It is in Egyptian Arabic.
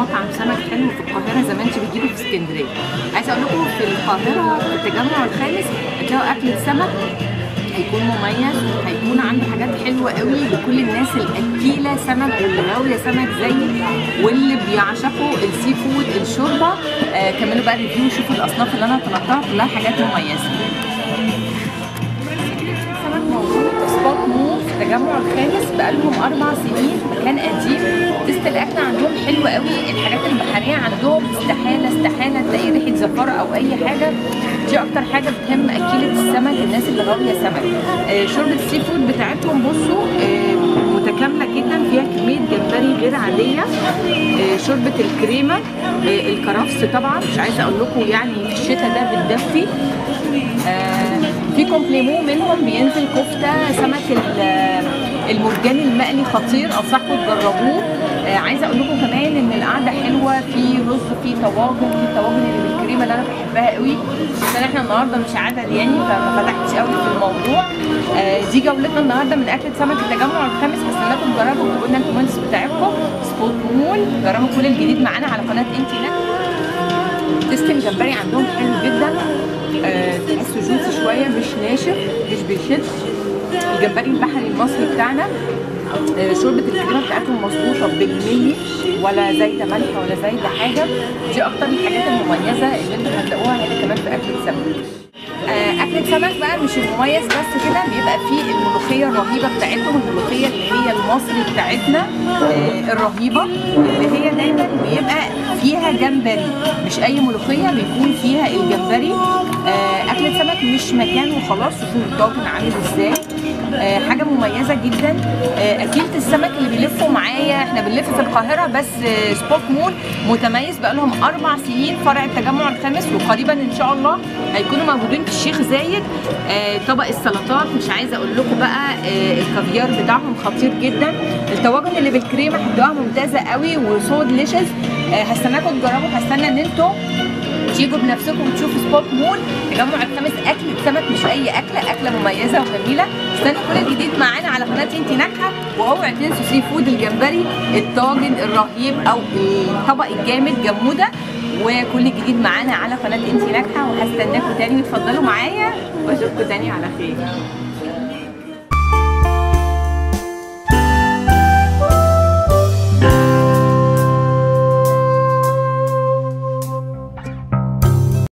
مطعم سمك حلو في القاهره زي ما انت بتجيبي في اسكندريه عايزه اقول لكم في القاهره في التجمع الخامس هتلاقوا اكله سمك هيكون مميز هيكون عنده حاجات حلوه قوي لكل الناس الاكيله سمك واللي غاويه سمك زيي واللي بيعشقوا السي فود الشوربه آه كملوا بقى ريفيو شوفوا الاصناف اللي انا طلعتها كلها حاجات مميزه سمك موجود سبوت مو في التجمع الخامس بقالهم اربع سنين مكان قديم تست الاكل عندهم حلو قوي الحاجات البحريه عندهم استحاله استحاله تلاقي ريحه زفاره او اي حاجه دي اكتر حاجه بتهم اكيله السمك الناس اللي غاويه سمك آه شوربه السي فود بتاعتهم بصوا آه متكامله جدا فيها كميه جمبري غير عاديه آه شوربه الكريمه آه الكرفس طبعا مش عايزه اقول لكم يعني في الشتاء ده بتدفي آه في كومبليمو منهم بينزل كفته سمك المرجان المقلي خطير انصحكم تجربوه آه عايزه اقول لكم كمان ان القعده حلوه في رز في طواجن في الطواجن اللي بالكريمه اللي انا بحبها قوي عشان احنا النهارده مش عدد يعني فما فتحتش قوي في الموضوع آه دي جولتنا النهارده من اكله سمك التجمع الخامس هستناكم تجربوا وتقولوا لنا الكومنتس بتاعتكم سبوت مول جربوا كل الجديد معانا على قناه انتي لا تيست الجمبري عندهم حلو جدا أه تحسوا جوسي شويه مش ناشف مش بيشد الجمبري البحري المصري بتاعنا أه شوربه الكريمه بتاعتهم مظبوطه بالملي ولا زايده ملح ولا زايده حاجه دي اكتر الحاجات المميزه اللي انتوا هتلاقوها هنا كمان في اكله سمك آه اكله سمك بقى مش المميز بس كده بيبقى فيه الملوخيه الرهيبه بتاعتهم الملوخيه اللي هي المصري بتاعتنا آه الرهيبه اللي هي دايما بيبقى فيها جمبري مش اي ملوخيه بيكون فيها الجمبري آه اكله سمك مش مكان وخلاص شوفوا الطاجن عامل ازاي آه حاجه مميزه جدا آه اكيله السمك اللي بيلفوا معايا احنا بنلف في القاهره بس آه سبوت مول متميز بقالهم اربع سنين فرع التجمع الخامس وقريبا ان شاء الله هيكونوا موجودين في الشيخ زايد آه طبق السلطات مش عايزه اقول لكم بقى آه الكافيار بتاعهم خطير جدا الطواجن اللي بالكريمه هتلاقوها ممتازه قوي وسو ديليشس آه هستناكم تجربوا هستنى ان انتوا تيجوا بنفسكم وتشوفوا سبوت مول تجمع الخامس اكله سمك مش اي اكله اكله مميزه وجميله استنوا كل الجديد معانا على قناه انتي ناجحه واوعوا تنسوا سي فود الجمبري الطاجن الرهيب او الطبق الجامد جموده وكل جديد معانا على قناه انتي ناجحه وهستناكم تاني وتفضلوا معايا واشوفكم تاني على خير